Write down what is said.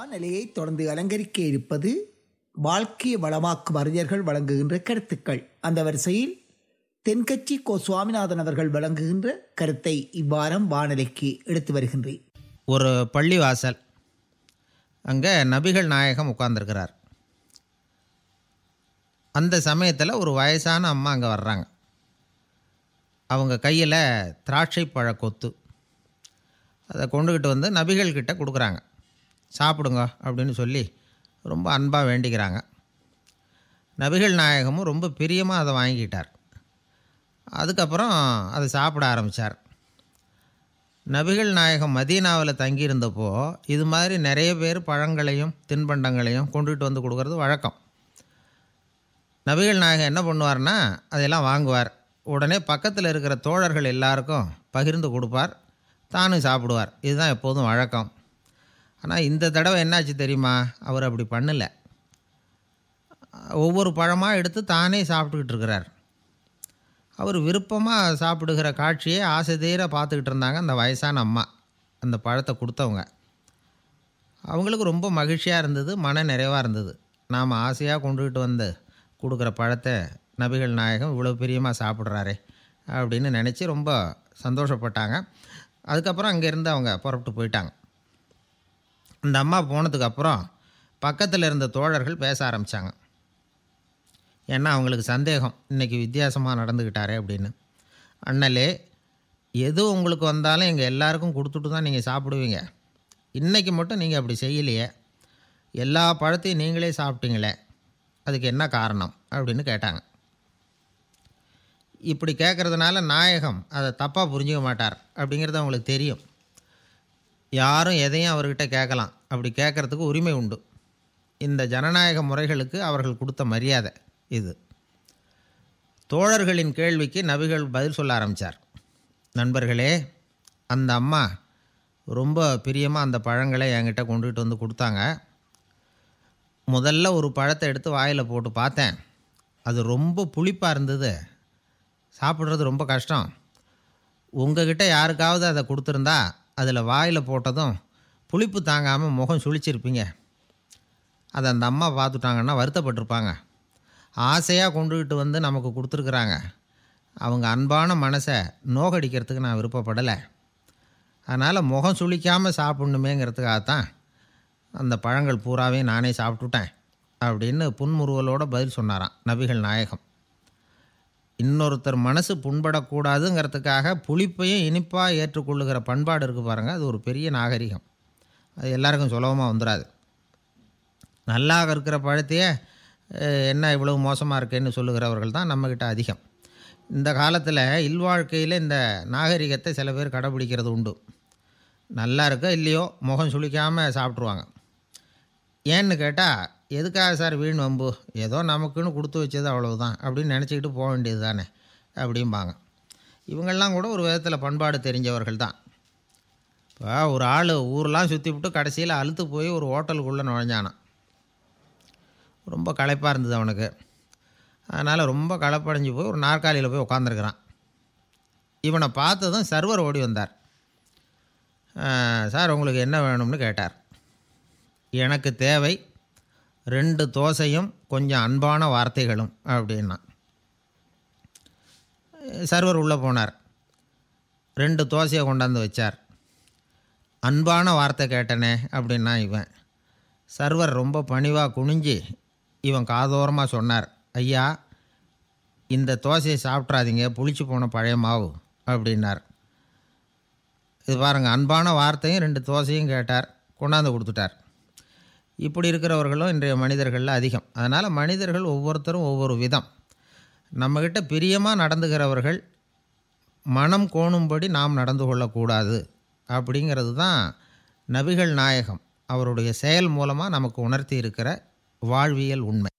வானிலையை தொடர்ந்து அலங்கரிக்க இருப்பது வாழ்க்கையை வளமாக்கும் அறிஞர்கள் வழங்குகின்ற கருத்துக்கள் அந்த வரிசையில் தென்கட்சி கோ சுவாமிநாதன் அவர்கள் வழங்குகின்ற கருத்தை இவ்வாரம் வானிலைக்கு எடுத்து வருகின்றேன் ஒரு பள்ளிவாசல் அங்கே நபிகள் நாயகம் உட்கார்ந்திருக்கிறார் அந்த சமயத்தில் ஒரு வயசான அம்மா அங்கே வர்றாங்க அவங்க கையில் திராட்சை பழ கொத்து அதை கொண்டுக்கிட்டு வந்து நபிகள் கிட்ட கொடுக்குறாங்க சாப்பிடுங்க அப்படின்னு சொல்லி ரொம்ப அன்பாக வேண்டிக்கிறாங்க நபிகள் நாயகமும் ரொம்ப பிரியமாக அதை வாங்கிக்கிட்டார் அதுக்கப்புறம் அதை சாப்பிட ஆரம்பித்தார் நபிகள் நாயகம் மதீனாவில் தங்கியிருந்தப்போ இது மாதிரி நிறைய பேர் பழங்களையும் தின்பண்டங்களையும் கொண்டுகிட்டு வந்து கொடுக்கறது வழக்கம் நபிகள் நாயகம் என்ன பண்ணுவார்னா அதையெல்லாம் வாங்குவார் உடனே பக்கத்தில் இருக்கிற தோழர்கள் எல்லாருக்கும் பகிர்ந்து கொடுப்பார் தானும் சாப்பிடுவார் இதுதான் எப்போதும் வழக்கம் ஆனால் இந்த தடவை என்னாச்சு தெரியுமா அவர் அப்படி பண்ணலை ஒவ்வொரு பழமாக எடுத்து தானே சாப்பிட்டுக்கிட்டு இருக்கிறார் அவர் விருப்பமாக சாப்பிடுகிற காட்சியை ஆசை தீர பார்த்துக்கிட்டு இருந்தாங்க அந்த வயசான அம்மா அந்த பழத்தை கொடுத்தவங்க அவங்களுக்கு ரொம்ப மகிழ்ச்சியாக இருந்தது மன நிறைவாக இருந்தது நாம் ஆசையாக கொண்டுகிட்டு வந்து கொடுக்குற பழத்தை நபிகள் நாயகம் இவ்வளோ பிரியமாக சாப்பிட்றாரே அப்படின்னு நினச்சி ரொம்ப சந்தோஷப்பட்டாங்க அதுக்கப்புறம் அங்கேருந்து அவங்க புறப்பட்டு போயிட்டாங்க அந்த அம்மா போனதுக்கப்புறம் பக்கத்தில் இருந்த தோழர்கள் பேச ஆரம்பித்தாங்க ஏன்னா அவங்களுக்கு சந்தேகம் இன்றைக்கி வித்தியாசமாக நடந்துக்கிட்டாரே அப்படின்னு அண்ணலே எது உங்களுக்கு வந்தாலும் எங்கள் எல்லாருக்கும் கொடுத்துட்டு தான் நீங்கள் சாப்பிடுவீங்க இன்றைக்கி மட்டும் நீங்கள் அப்படி செய்யலையே எல்லா பழத்தையும் நீங்களே சாப்பிட்டீங்களே அதுக்கு என்ன காரணம் அப்படின்னு கேட்டாங்க இப்படி கேட்குறதுனால நாயகம் அதை தப்பாக புரிஞ்சுக்க மாட்டார் அப்படிங்கிறது அவங்களுக்கு தெரியும் யாரும் எதையும் அவர்கிட்ட கேட்கலாம் அப்படி கேட்குறதுக்கு உரிமை உண்டு இந்த ஜனநாயக முறைகளுக்கு அவர்கள் கொடுத்த மரியாதை இது தோழர்களின் கேள்விக்கு நபிகள் பதில் சொல்ல ஆரம்பித்தார் நண்பர்களே அந்த அம்மா ரொம்ப பிரியமாக அந்த பழங்களை என்கிட்ட கொண்டுகிட்டு வந்து கொடுத்தாங்க முதல்ல ஒரு பழத்தை எடுத்து வாயில் போட்டு பார்த்தேன் அது ரொம்ப புளிப்பாக இருந்தது சாப்பிட்றது ரொம்ப கஷ்டம் உங்ககிட்ட யாருக்காவது அதை கொடுத்துருந்தா அதில் வாயில் போட்டதும் புளிப்பு தாங்காமல் முகம் சுழிச்சிருப்பீங்க அதை அந்த அம்மா பார்த்துட்டாங்கன்னா வருத்தப்பட்டிருப்பாங்க ஆசையாக கொண்டுக்கிட்டு வந்து நமக்கு கொடுத்துருக்குறாங்க அவங்க அன்பான மனசை நோகடிக்கிறதுக்கு நான் விருப்பப்படலை அதனால் முகம் சுளிக்காமல் சாப்பிட்ணுமேங்கிறதுக்காகத்தான் அந்த பழங்கள் பூராவே நானே சாப்பிட்டுட்டேன் அப்படின்னு புன்முறுவலோடு பதில் சொன்னாராம் நபிகள் நாயகம் இன்னொருத்தர் மனசு புண்படக்கூடாதுங்கிறதுக்காக புளிப்பையும் இனிப்பாக ஏற்றுக்கொள்ளுகிற பண்பாடு இருக்குது பாருங்கள் அது ஒரு பெரிய நாகரிகம் அது எல்லாருக்கும் சுலபமாக வந்துடாது நல்லா இருக்கிற பழத்தையே என்ன இவ்வளவு மோசமாக இருக்கேன்னு சொல்லுகிறவர்கள் தான் நம்மக்கிட்ட அதிகம் இந்த காலத்தில் இல்வாழ்க்கையில் இந்த நாகரிகத்தை சில பேர் கடைப்பிடிக்கிறது உண்டு நல்லா இருக்கோ இல்லையோ முகம் சுளிக்காமல் சாப்பிட்ருவாங்க ஏன்னு கேட்டால் எதுக்காக சார் வீண் வம்பு ஏதோ நமக்குன்னு கொடுத்து வச்சது அவ்வளவுதான் அப்படின்னு நினச்சிக்கிட்டு போக வேண்டியது தானே அப்படிம்பாங்க இவங்கெல்லாம் கூட ஒரு விதத்தில் பண்பாடு தெரிஞ்சவர்கள் தான் இப்போ ஒரு ஆள் ஊரெலாம் சுற்றி விட்டு கடைசியில் அழுத்து போய் ஒரு ஹோட்டலுக்குள்ளே நுழைஞ்சானான் ரொம்ப களைப்பாக இருந்தது அவனுக்கு அதனால் ரொம்ப களைப்படைஞ்சு போய் ஒரு நாற்காலியில் போய் உட்காந்துருக்கிறான் இவனை பார்த்ததும் சர்வர் ஓடி வந்தார் சார் உங்களுக்கு என்ன வேணும்னு கேட்டார் எனக்கு தேவை ரெண்டு தோசையும் கொஞ்சம் அன்பான வார்த்தைகளும் அப்படின்னா சர்வர் உள்ளே போனார் ரெண்டு தோசையை கொண்டாந்து வச்சார் அன்பான வார்த்தை கேட்டனே அப்படின்னா இவன் சர்வர் ரொம்ப பணிவாக குனிஞ்சு இவன் காதோரமாக சொன்னார் ஐயா இந்த தோசையை சாப்பிட்றாதீங்க புளிச்சு போன பழைய மாவு அப்படின்னார் இது பாருங்கள் அன்பான வார்த்தையும் ரெண்டு தோசையும் கேட்டார் கொண்டாந்து கொடுத்துட்டார் இப்படி இருக்கிறவர்களும் இன்றைய மனிதர்களில் அதிகம் அதனால் மனிதர்கள் ஒவ்வொருத்தரும் ஒவ்வொரு விதம் நம்மக்கிட்ட பிரியமாக நடந்துகிறவர்கள் மனம் கோணும்படி நாம் நடந்து கொள்ளக்கூடாது அப்படிங்கிறது தான் நபிகள் நாயகம் அவருடைய செயல் மூலமாக நமக்கு உணர்த்தி இருக்கிற வாழ்வியல் உண்மை